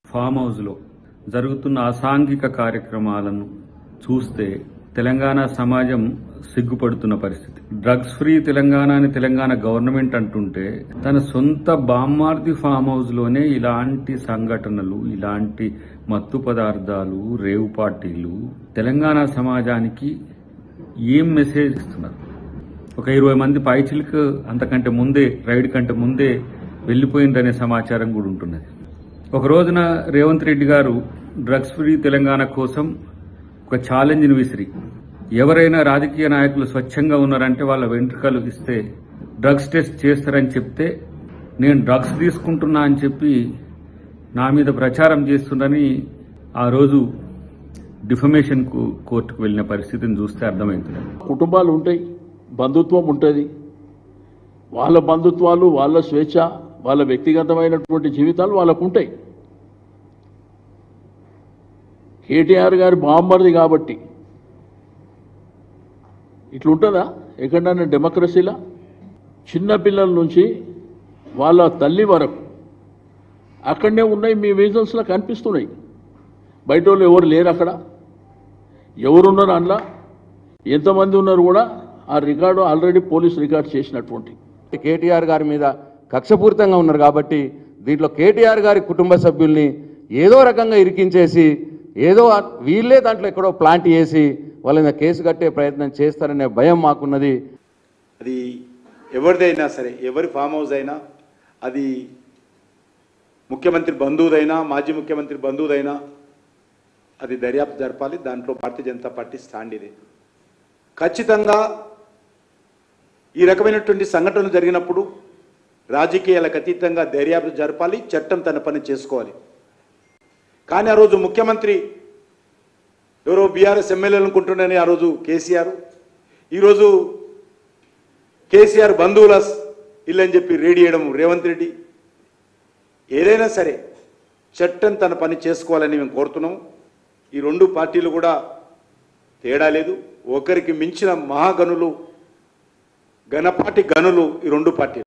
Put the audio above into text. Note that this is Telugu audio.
ఫామ్ హౌస్లో జరుగుతున్న అసాంఘిక కార్యక్రమాలను చూస్తే తెలంగాణ సమాజం సిగ్గుపడుతున్న పరిస్థితి డ్రగ్స్ ఫ్రీ తెలంగాణ అని తెలంగాణ గవర్నమెంట్ అంటుంటే తన సొంత బామ్మార్ది ఫామ్ హౌస్ లోనే ఇలాంటి సంఘటనలు ఇలాంటి మత్తు పదార్థాలు రేవు పార్టీలు తెలంగాణ సమాజానికి ఏం మెసేజ్ ఇస్తున్నారు ఒక ఇరవై మంది పైచిలకు అంతకంటే ముందే రైడ్ కంటే ముందే వెళ్ళిపోయిందనే సమాచారం కూడా ఉంటున్నది ఒక రోజున రేవంత్ రెడ్డి గారు డ్రగ్స్ ఫ్రీ తెలంగాణ కోసం ఒక ఛాలెంజ్ని విసిరి ఎవరైనా రాజకీయ నాయకులు స్వచ్ఛంగా ఉన్నారంటే వాళ్ళ వెంట్రుకలు ఇస్తే డ్రగ్స్ టెస్ట్ చేస్తారని చెప్తే నేను డ్రగ్స్ తీసుకుంటున్నా అని చెప్పి నా మీద ప్రచారం చేస్తుండని ఆ రోజు డిఫమేషన్ కోర్టుకు వెళ్ళిన పరిస్థితిని చూస్తే అర్థమవుతుంది కుటుంబాలు ఉంటాయి బంధుత్వం ఉంటుంది వాళ్ళ బంధుత్వాలు వాళ్ళ స్వేచ్ఛ వాళ్ళ వ్యక్తిగతమైనటువంటి జీవితాలు వాళ్ళకు ఉంటాయి కేటీఆర్ గారి బాంబర్ది కాబట్టి ఇట్లుంటుందా ఎక్కడన్నా డెమోక్రసీలా చిన్న పిల్లల నుంచి వాళ్ళ తల్లి వరకు అక్కడనే ఉన్నాయి మీ విజన్స్లో కనిపిస్తున్నాయి బయట వాళ్ళు ఎవరు లేరు అక్కడ ఎవరున్నారు అందులో ఎంతమంది ఉన్నారు కూడా ఆ రికార్డు ఆల్రెడీ పోలీస్ రికార్డ్ చేసినటువంటి కేటీఆర్ గారి మీద కక్షపూరితంగా ఉన్నారు కాబట్టి దీంట్లో కేటీఆర్ గారి కుటుంబ సభ్యుల్ని ఏదో రకంగా ఇరికించేసి ఏదో వీళ్ళే దాంట్లో ఎక్కడో ప్లాంట్ చేసి వాళ్ళ మీద కేసు కట్టే ప్రయత్నం చేస్తారనే భయం మాకున్నది అది ఎవరిదైనా సరే ఎవరి ఫామ్ హౌస్ అయినా అది ముఖ్యమంత్రి బంధువుదైనా మాజీ ముఖ్యమంత్రి బంధువుదైనా అది దర్యాప్తు జరపాలి దాంట్లో భారతీయ జనతా పార్టీ స్టాండ్ ఇదే ఖచ్చితంగా ఈ రకమైనటువంటి సంఘటనలు జరిగినప్పుడు రాజకీయాలకు అతీతంగా దర్యాప్తు జరపాలి చట్టం తన పని చేసుకోవాలి కానీ ఆ రోజు ముఖ్యమంత్రి ఎవరో బీఆర్ఎస్ ఎమ్మెల్యేలు అనుకుంటున్నారని ఆ రోజు కేసీఆర్ ఈరోజు కేసీఆర్ బంధువుల ఇల్లు అని చెప్పి రేడి చేయడం రేవంత్ రెడ్డి ఏదైనా సరే చట్టం తన పని చేసుకోవాలని మేము కోరుతున్నాము ఈ రెండు పార్టీలు కూడా తేడా లేదు ఒకరికి మించిన మహాగనులు ఘనపాటి గనులు ఈ రెండు పార్టీలు